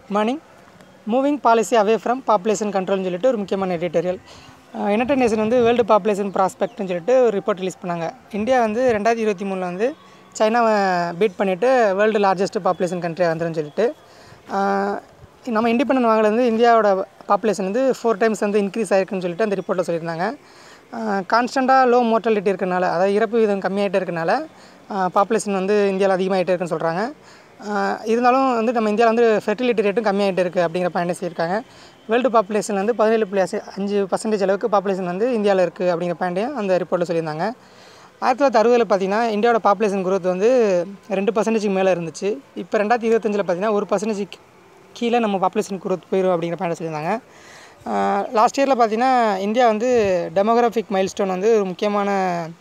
good morning moving policy away from population கண்ட்ரோல்னு சொல்லிட்டு ஒரு முக்கியமான எடிட்டோரியல் யுனைடெட் நேஷன் வந்து வேர்ல்டு பாப்புலேஷன் ப்ராஸ்பெக்ட்னு சொல்லிட்டு ஒரு ரிப்போர்ட் ரிலீஸ் பண்ணாங்க இந்தியா வந்து ரெண்டாயிரத்தி இருபத்தி மூணில் வந்து சைனாவை பீட் பண்ணிவிட்டு வேர்ல்டு லார்ஜஸ்ட் பாப்புலேஷன் கண்ட்ரியாக வந்துருன்னு சொல்லிட்டு ஆஹ் நம்ம இண்டிபெண்டன்ட் வாங்கல வந்து இந்தியாவோட பாப்புலேஷன் வந்து ஃபோர் டைம்ஸ் வந்து இன்க்ரீஸ் ஆயிருக்குன்னு சொல்லிட்டு அந்த ரிப்போர்ட்டில் சொல்லியிருந்தாங்க கான்ஸ்டண்ட்டாக லோ மோர்ட்டாலிட்டி இருக்கனால அதாவது இறப்பு விகிதம் கம்மியாகிட்டே இருக்கனால பாப்புலேஷன் வந்து இந்தியாவில் அதிகமாகிட்டே இருக்குன்னு சொல்கிறாங்க இருந்தாலும் வந்து நம்ம இந்தியாவில் வந்து ஃபெர்டிலிட்டி ரேட்டும் கம்மியாகிட்டே இருக்குது அப்படிங்கிற பாயிண்ட் சொல்லியிருக்காங்க வேர்ல்டு பாப்புலேஷன் வந்து பதினேழு புள்ளி அசி- அஞ்சு பர்சன்டேஜ் அளவுக்கு பாப்புலேஷன் வந்து இந்தியாவில் இருக்குது அப்படிங்கிற பாயிண்ட்டையும் அந்த ரிப்போர்ட்டில் சொல்லியிருந்தாங்க ஆயிரத்தி தொள்ளாயிரத்தி அறுபதில் பார்த்தீங்கன்னா இந்தியாவோட பாப்புலேஷன் growth வந்து ரெண்டு பர்சன்டேஜுக்கு மேலே இருந்துச்சு இப்போ ரெண்டாயிரத்தி இருபத்தஞ்சில் பார்த்தீங்கன்னா ஒரு பர்சன்டேஜ் கீழே நம்ம பாப்புலேஷன் growth போயிடும் அப்படிங்கிற பாயிண்ட் சொல்லியிருந்தாங்க லாஸ்ட் இயரில் பார்த்தீங்கன்னா இந்தியா வந்து டெமோகிராஃபிக் மைல்ஸ்டோன் வந்து ஒரு முக்கியமான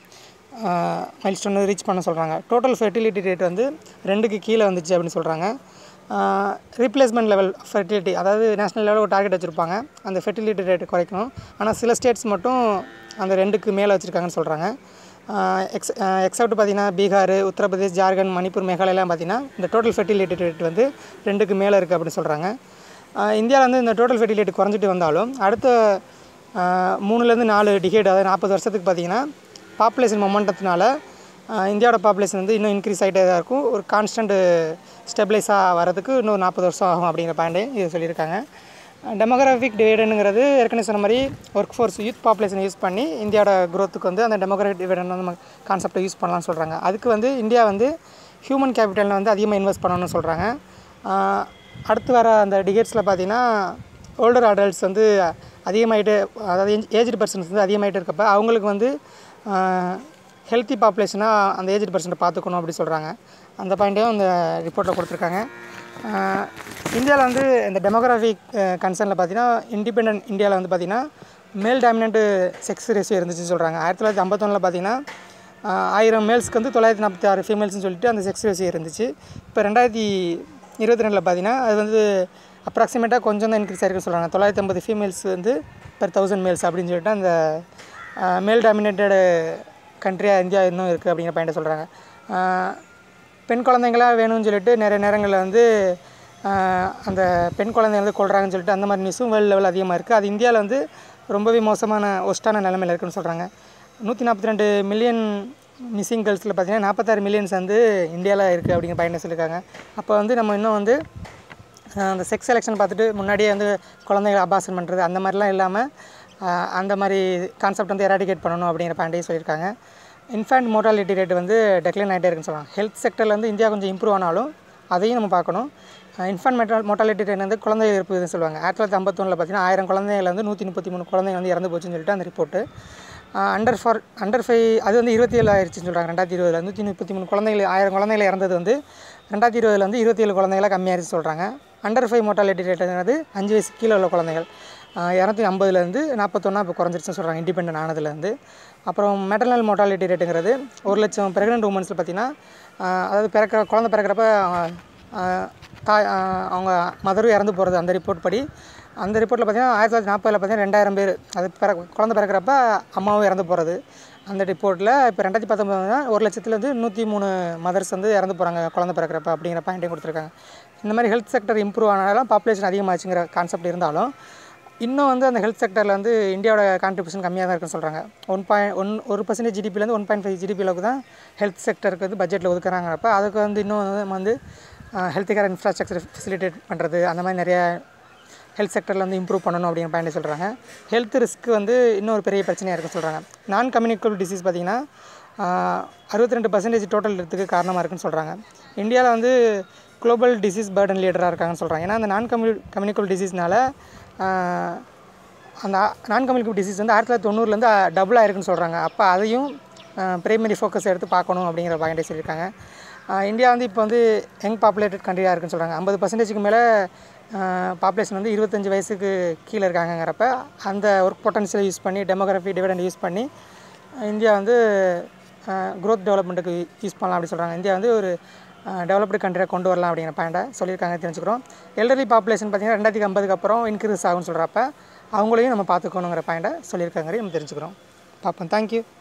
மைல்ஸ்டோன் ரீச் பண்ண சொல்கிறாங்க டோட்டல் ஃபெர்டிலிட்டி ரேட் வந்து ரெண்டுக்கு கீழே வந்துச்சு அப்படின்னு சொல்கிறாங்க ரீப்ளேஸ்மெண்ட் லெவல் ஃபெர்டிலிட்டி அதாவது நேஷனல் லெவலில் ஒரு டார்கெட் வச்சுருப்பாங்க அந்த ஃபெர்டிலிட்டி ரேட் குறைக்கணும் ஆனால் சில ஸ்டேட்ஸ் மட்டும் அந்த ரெண்டுக்கு மேலே வச்சுருக்காங்கன்னு சொல்கிறாங்க எக்ஸ் எக்ஸப்ட் பார்த்தீங்கன்னா பீகார் உத்தரப்பிரதேஷ் ஜார்க்கண்ட் மணிப்பூர் மேகாலயெல்லாம் பார்த்தீங்கன்னா இந்த டோட்டல் ஃபெர்டிலிட்டி ரேட் வந்து ரெண்டுக்கு மேலே இருக்குது அப்படின்னு சொல்கிறாங்க இந்தியாவில் வந்து இந்த டோட்டல் ஃபெர்டிலிட்டி குறைஞ்சிட்டு வந்தாலும் அடுத்த ஆஹ் மூணுலேருந்து நாலு டிகேட் அதாவது நாற்பது வருஷத்துக்கு பார்த்தீங்கன்னா பாப்புலேஷன் மொமெண்டத்தினால இந்தியாவோட பாப்புலேஷன் வந்து இன்னும் இன்க்ரீஸ் ஆகிட்டே தான் இருக்கும் ஒரு கான்ஸ்டன்ட் ஸ்டெபிளைஸாக வரதுக்கு இன்னும் நாற்பது வருஷம் ஆகும் அப்படிங்கிற பாயிண்ட்டே இது சொல்லியிருக்காங்க டெமோகிராஃபிக் டிவைடனுங்கிறது ஏற்கனவே சொன்ன மாதிரி ஒர்க் ஃபோர்ஸ் யூத் பாப்புலேஷனை யூஸ் பண்ணி இந்தியாவோட growth-க்கு வந்து அந்த டெமோகிராஃபிக் டிவைடன் வந்து நம்ம கான்செப்டை யூஸ் பண்ணலாம்னு சொல்கிறாங்க அதுக்கு வந்து இந்தியா வந்து ஹியூமன் கேபிட்டலில் வந்து அதிகமாக இன்வெஸ்ட் பண்ணணும்னு சொல்கிறாங்க அடுத்து வர அந்த டிகேட்ஸில் பார்த்தீங்கன்னா ஓல்டர் அடல்ட்ஸ் வந்து அதிகமாகிட்டு அதாவது ஏஜ்டு பர்சன்ஸ் வந்து அதிகமாகிட்டு இருக்கப்ப அவங்களுக்கு வந்து ஹெல்த்தி பாப்புலேஷனாக அந்த ஏஜ்டு பர்சன்ட்டை பார்த்துக்கணும் அப்படி சொல்கிறாங்க அந்த பாயிண்ட்டையும் இந்த ரிப்போர்ட்டில் கொடுத்துருக்காங்க இந்தியாவில் வந்து இந்த டெமோகிராஃபிக் கன்சர்னில் பார்த்தீங்கன்னா இண்டிபெண்ட் இந்தியாவில் வந்து பார்த்தீங்கன்னா மேல் டாமினன்ட்டு செக்ஸ் ரேஷியோ இருந்துச்சுன்னு சொல்கிறாங்க ஆயிரத்தி தொள்ளாயிரத்தி ஐம்பத்தொன்னில் பார்த்தீங்கன்னா ஆஹ் ஆயிரம் மேல்ஸ்க்கு வந்து தொள்ளாயிரத்தி நாற்பத்தி ஆறு ஃபீமேல்ஸ்னு சொல்லிட்டு அந்த செக்ஸ் ரேஷியோ இருந்துச்சு இப்போ ரெண்டாயிரத்தி இருபத்தி ரெண்டில் பார்த்தீங்கன்னா அது வந்து அப்ராக்சிமேட்டாக கொஞ்சம் தான் இன்க்ரீஸ் ஆயிருக்குன்னு சொல்கிறாங்க தொள்ளாயிரத்தி ஐம்பது ஃபீமேல்ஸ் வந்து பெர் தௌசண்ட் மேல்ஸ் அப்படின்னு சொல்லிட்டு அந்த மேல் டாமினேட்டடு கண்ட்ரியாக இந்தியா இன்னும் இருக்குது அப்படிங்கிற பாயிண்ட்டை சொல்கிறாங்க பெண் குழந்தைங்களா வேணும்னு சொல்லிட்டு நிறைய நேரங்களில் வந்து ஆஹ் அந்த பெண் குழந்தைங்க வந்து கொள்றாங்கன்னு சொல்லிட்டு அந்த மாதிரி நியூஸும் வேர்ல்டு லெவல் அதிகமாக இருக்குது அது இந்தியாவில் வந்து ரொம்பவே மோசமான ஒஸ்ட்டான நிலைமையில் இருக்குன்னு சொல்கிறாங்க நூற்றி நாற்பத்தி ரெண்டு மில்லியன் மிஸ்ஸிங் கேர்ள்ஸில் பார்த்தீங்கன்னா நாற்பத்தாறு மில்லியன்ஸ் வந்து இந்தியாவில் இருக்குது அப்படிங்கிற பாயிண்ட் சொல்லியிருக்காங்க அப்போ வந்து நம்ம இன்னும் வந்து ஆஹ் அந்த செக்ஸ் செலெக்ஷன் பார்த்துட்டு முன்னாடியே வந்து குழந்தைகளை அபாசன் பண்ணுறது அந்த மாதிரிலாம் இல்லாமல் ஆஹ் அந்த மாதிரி கான்செப்ட் வந்து எராடிகேட் பண்ணணும் அப்படிங்கிற பாயிண்டையும் சொல்லியிருக்காங்க இன்ஃபேண்ட் மோர்டாலிட்டி ரேட் வந்து டெக்ளைன் ஆகிட்டே இருக்குன்னு சொல்லலாம் ஹெல்த் செக்டரில் வந்து இந்தியா கொஞ்சம் இம்ப்ரூவ் ஆனாலும் அதையும் நம்ம பார்க்கணும் இன்ஃபேண்ட் மெட்டா மோர்டாலிட்டி ரேட் வந்து குழந்தை இறப்பு இதுன்னு சொல்லுவாங்க ஆயிரத்தி தொள்ளாயிரத்தி ஐம்பத்தொன்னில் பார்த்தீங்கன்னா ஆயிரம் குழந்தைகள் வந்து நூற்றி முப்பத்தி மூணு குழந்தைங்க வந்து இறந்து போச்சுன்னு சொல்லிட்டு அந்த report under four under five அது வந்து இருபத்தி ஏழு ஆயிடுச்சுன்னு சொல்கிறாங்க ரெண்டாயிரத்தி இருபதில் நூற்றி முப்பத்தி மூணு குழந்தைகள் ஆயிரம் குழந்தைகள் இறந்தது வந்து ரெண்டாயிரத்தி இருபதில் வந்து இருபத்தி ஏழு குழந்தைகளா கம்மியாயிருச்சு சொல்கிறாங்க அண்டர் ஃபைவ் மோர்டாலிட்டி ரேட்டுங்கிறது அஞ்சு வயசு கீழே உள்ள குழந்தைகள் இரநூத்தி ஐம்பதுலேருந்து நாற்பத்தொன்னா இப்போ குறைஞ்சிருச்சுன்னு சொல்கிறாங்க இண்டிபெண்ட் ஆனதுலேருந்து அப்புறம் மெட்டர்னல் மோர்டாலிட்டி ரேட்டுங்கிறது ஒரு லட்சம் ப்ரெக்னென்ட் உமன்ஸில் பார்த்தீங்கன்னா ஆஹ் அதாவது பிறக்கிற குழந்தை பிறக்கிறப்ப ஆஹ் தாய் ஆஹ் அவங்க மதரும் இறந்து போகிறது அந்த ரிப்போர்ட் படி அந்த ரிப்போர்ட்டில் பார்த்தீங்கன்னா ஆயிரத்தி தொள்ளாயிரத்தி நாற்பதில் பார்த்தீங்கன்னா ரெண்டாயிரம் பேர் அது பிற குழந்தை பிறக்கிறப்ப அம்மாவும் இறந்து போகிறது அந்த ரிப்போர்ட்டில் இப்போ ரெண்டாயிரத்தி பத்தொம்பதுனா ஒரு லட்சத்துலேருந்து நூற்றி மூணு மதர்ஸ் வந்து இறந்து போகிறாங்க குழந்தை பிறக்கிறப்ப அப்படிங்கிற பாயிண்ட்டையும் கொடுத்துருக்காங்க இந்த மாதிரி ஹெல்த் செக்டர் இம்ப்ரூவ் ஆனாலும் பாப்புலேஷன் அதிகமாச்சுங்கிற கான்செப்ட் இருந்தாலும் இன்னும் வந்து அந்த ஹெல்த் செக்டரில் வந்து இந்தியாவோட கான்ட்ரிபியூஷன் கம்மியாக தான் இருக்குன்னு சொல்கிறாங்க ஒன் பாயிண்ட் ஒன் ஒரு பர்சன்டேஜ் ஜிடிபிலேருந்து ஒன் பாயிண்ட் ஃபைவ் ஜிடிபி அளவுக்கு தான் ஹெல்த் செக்டருக்கு வந்து பட்ஜெட்டில் ஒதுக்குறாங்கிறப்ப அதுக்கு வந்து இன்னும் வந்து நம்ம வந்து ஹெல்த் கேர் இன்ஃப்ராஸ்ட்ரக்சர் ஃபெசிலிட்டேட் பண்ணுறது அந்த மாதிரி நிறைய ஹெல்த் செக்டரில் வந்து இம்ப்ரூவ் பண்ணணும் அப்படிங்கிற பாயிண்ட் சொல்கிறாங்க ஹெல்த் ரிஸ்க் வந்து இன்னொரு பெரிய பிரச்சனையாக இருக்குன்னு சொல்கிறாங்க நான் கம்யூனிகபிள் டிசீஸ் பார்த்திங்கன்னா அறுபத்தி ரெண்டு பர்சன்டேஜ் டோட்டல் டெத்துக்கு காரணமாக இருக்குன்னு சொல்கிறாங்க இந்தியாவில் வந்து குளோபல் டிசீஸ் பேர்டன் லீடராக இருக்காங்கன்னு சொல்கிறாங்க ஏன்னா அந்த நான் கம்யூ கம்யூனிகபிள் டிசீஸ்னால அந்த நான் கம்யூனிகபிள் டிசீஸ் வந்து ஆயிரத்தி தொள்ளாயிரத்தி தொண்ணூறுலேருந்து டபுள் ஆயிருக்குன்னு சொல்கிறாங்க அப்போ அதையும் பிரைமரி ஃபோக்கஸ் எடுத்து பார்க்கணும் அப்படிங்கிற பாயிண்டே சொல்லியிருக்காங்க ஆஹ் இந்தியா வந்து இப்போ வந்து யங் பாப்புலேட்டட் கண்ட்ரியாக இருக்குன்னு சொல்கிறாங்க ஐம்பது பர்சன்டேஜுக்கு மேலே பாப்புலேஷன் வந்து இருபத்தஞ்சி வயசுக்கு கீழே இருக்காங்கங்கிறப்ப அந்த ஒர்க் பொட்டன்ஷியலை யூஸ் பண்ணி டெமோகிராஃபி டிவிடெண்ட் யூஸ் பண்ணி இந்தியா வந்து growth டெவலப்மெண்ட்டுக்கு யூஸ் பண்ணலாம் அப்படி சொல்கிறாங்க இந்தியா வந்து ஒரு டெவலப்டு கண்ட்ரியாக கொண்டு வரலாம் அப்படிங்கிற பாயிண்ட்டை சொல்லியிருக்காங்க தெரிஞ்சுக்கிறோம் எல்டர்லி பாப்புலேஷன் பார்த்தீங்கன்னா ரெண்டாயிரத்தி ஐம்பதுக்கு அப்புறம் இன்க்ரீஸ் ஆகும்னு சொல்கிறப்ப அவங்களையும் நம்ம பார்த்துக்கணுங்கிற பாயிண்ட்டை சொல்லியிருக்காங்க நம்ம தெரிஞ்சுக்கிறோம் பார்ப்போம் தேங்க்யூ